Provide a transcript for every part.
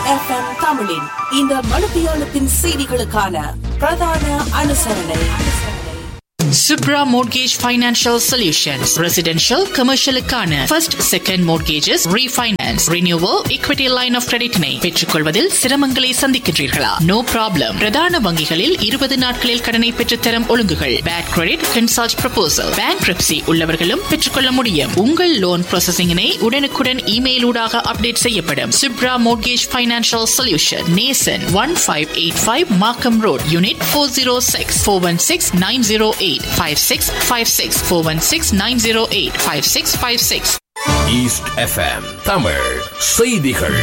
FM தமிழின் இந்த மணித்தியாலத்தின் செய்திகளுக்கான பிரதான அனுசரணை Subra Mortgage Financial Solutions. Residential, commercial-க்கான first, second mortgages, refinance, renewal, equity line of credit-னை பெற்றுக்கொள்வதில் சிரமங்களை சந்திக்கின்றீர்களா? No problem. பிரதான வங்கிகளில் 20 நாட்களில் கடனை பெற்றுத்தரும் ஒழுங்குகள். Bad credit, consult proposal. Bankruptcy உள்ளவர்களும் பெற்றுக்கொள்ள முடியும். உங்கள் லோன் ப்ராசஸிங்கினை உடனுக்குடன் இமெயில் ஊடாக அப்டேட் செய்யப்படும். Subra Mortgage Financial Solution. Nason 1585 Markham Road, Unit 406 416 908 5656 416 908 5656 East FM Tamil செய்திகள்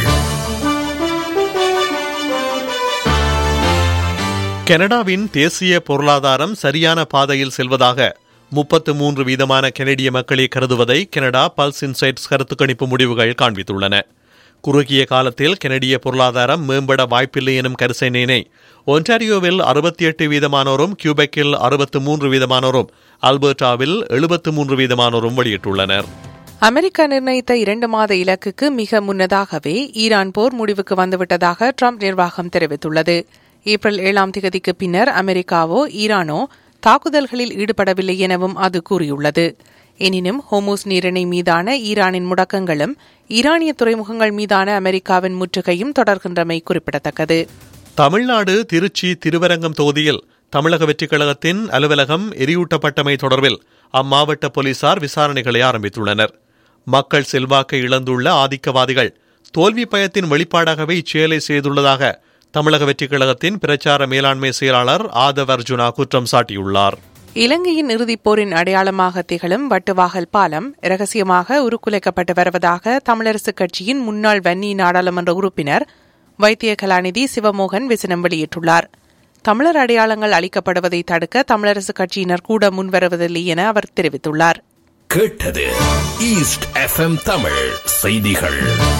கனடாவின் தேசிய பொருளாதாரம் சரியான பாதையில் செல்வதாக முப்பத்து மூன்று வீதமான கெனடிய மக்களே கருதுவதை கனடா பல்ஸ் இன்சைட்ஸ் கருத்து கணிப்பு முடிவுகள் காண்பித்துள்ளன குறுகிய காலத்தில் கெனடிய பொருளாதாரம் மேம்பட வாய்ப்பில்லை எனும் கருசனையினை ஒன்டாரியோவில் அறுபத்தி எட்டு வீதமானோரும் கியூபெக்கில் அறுபத்து மூன்று வீதமானோரும் அல்பர்டாவில் எழுபத்து மூன்று வீதமானோரும் வெளியிட்டுள்ளனர் அமெரிக்கா நிர்ணயித்த இரண்டு மாத இலக்குக்கு மிக முன்னதாகவே ஈரான் போர் முடிவுக்கு வந்துவிட்டதாக ட்ரம்ப் நிர்வாகம் தெரிவித்துள்ளது ஏப்ரல் ஏழாம் தேதிக்கு பின்னர் அமெரிக்காவோ ஈரானோ தாக்குதல்களில் ஈடுபடவில்லை எனவும் அது கூறியுள்ளது எனினும் ஹோமோஸ் நீரிணை மீதான ஈரானின் முடக்கங்களும் ஈரானிய துறைமுகங்கள் மீதான அமெரிக்காவின் முற்றுகையும் தொடர்கின்றமை குறிப்பிடத்தக்கது தமிழ்நாடு திருச்சி திருவரங்கம் தொகுதியில் தமிழக வெற்றிக் கழகத்தின் அலுவலகம் எரியூட்டப்பட்டமை தொடர்பில் அம்மாவட்ட போலீசார் விசாரணைகளை ஆரம்பித்துள்ளனர் மக்கள் செல்வாக்கை இழந்துள்ள ஆதிக்கவாதிகள் தோல்வி பயத்தின் வெளிப்பாடாகவே இச்செயலை செய்துள்ளதாக தமிழக வெற்றிக் கழகத்தின் பிரச்சார மேலாண்மை செயலாளர் ஆதவ் அர்ஜுனா குற்றம் சாட்டியுள்ளார் இலங்கையின் இறுதிப் போரின் அடையாளமாக திகழும் வட்டுவாகல் பாலம் இரகசியமாக உருக்குலைக்கப்பட்டு வருவதாக தமிழரசுக் கட்சியின் முன்னாள் வன்னி நாடாளுமன்ற உறுப்பினர் வைத்திய கலாநிதி சிவமோகன் விசனம் வெளியிட்டுள்ளார் தமிழர் அடையாளங்கள் அளிக்கப்படுவதை தடுக்க தமிழரசுக் கட்சியினர் கூட முன்வருவதில்லை என அவர் தெரிவித்துள்ளார் கேட்டது ஈஸ்ட் எஃப்எம் தமிழ் செய்திகள்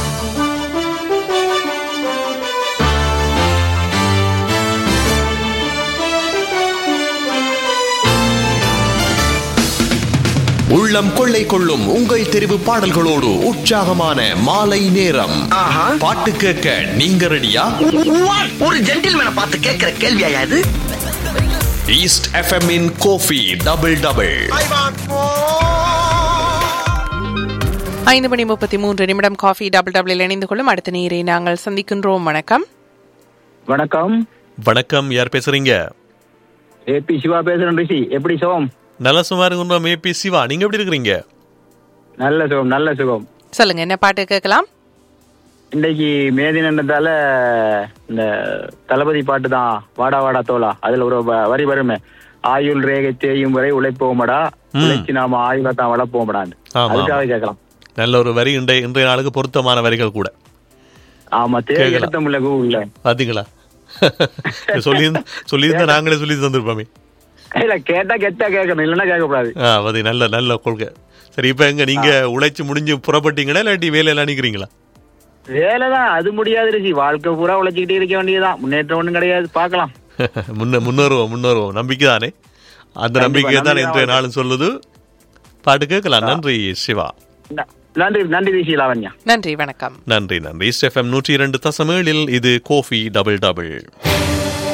உள்ளம் கொள்ளை கொள்ளும் உங்கள் தெரிவு பாடல்களோடு உற்சாகமான மாலை நேரம் பாட்டு கேட்க நீங்க ரெடியா ஒரு ஜென்டில்மேனை பார்த்து கேட்கிற கேள்வியா இது ஈஸ்ட் எஃப்எம் இன் கோஃபி டபுள் டபுள் ஐந்து மணி முப்பத்தி மூன்று நிமிடம் காஃபி டபுள் டபுளில் இணைந்து கொள்ளும் அடுத்த நீரை நாங்கள் சந்திக்கின்றோம் வணக்கம் வணக்கம் வணக்கம் யார் பேசுறீங்க ஏபி சிவா பேசுறேன் ரிஷி எப்படி சுகம் நல்ல சுமார் இருக்கின்றோம் ஏபி சிவா நீங்க எப்படி இருக்கிறீங்க நல்ல சுகம் நல்ல சுகம் சொல்லுங்க என்ன பாட்டு கேட்கலாம் இன்னைக்கு மே தினத்தால இந்த தளபதி பாட்டு தான் வாடா வாடா தோலா அதுல ஒரு வ- வரி வருமே ஆயுள் ரேகை தேயும் வரை உழைப்போமடா உழைச்சி நாம ஆயுள தான் வளர்ப்போமடான்னு ஆமா. அதுக்காக கேட்கலாம் நல்ல ஒரு வரி இன்றைய இன்றைய நாளுக்கு பொருத்தமான வரிகள் கூட ஆமா தேவை கேட்கலாம். எடுத்த முடியல கூகுள்ல பாத்தீங்களா சொல்லியிருந்த சொல்லியிருந்தா நாங்களே சொல்லி தந்திருப்போமே இல்ல கேட்டா கெத்தா கேட்கணும் இல்லைன்னா கேட்கக்கூடாது ஆ அது நல்ல நல்ல கொள்கை சரி இப்ப எங்க நீங்க உழைச்சு முடிஞ்சு புறப்பட்டீங்களா இல்லாட்டி வேலையெல்லாம் நிக்கிறீங்களா வேலைதான் அது முடியாது ரிஷி வாழ்க்கை பூரா உழைச்சிக்கிட்டே இருக்க வேண்டியதுதான் முன்னேற்றம் ஒண்ணும் கிடையாது பார்க்கலாம் முன்ன முன்னேறுவோம் முன்னேறுவோம் நம்பிக்கை தானே அந்த கண்டிப்பா, நம்பிக்கை தான் நம்பிக்கை இன்றைய தான் நாளும் சொல்லுது பாட்டு கேட்கலாம் நன்றி சிவா ந- நன்றி நன்றி ரிஷி லாவண்யா நன்றி வணக்கம் நன்றி நன்றி எஃப்எம் நூற்றி இரண்டு தசமேழில் இது கோஃபி டபுள் டபுள்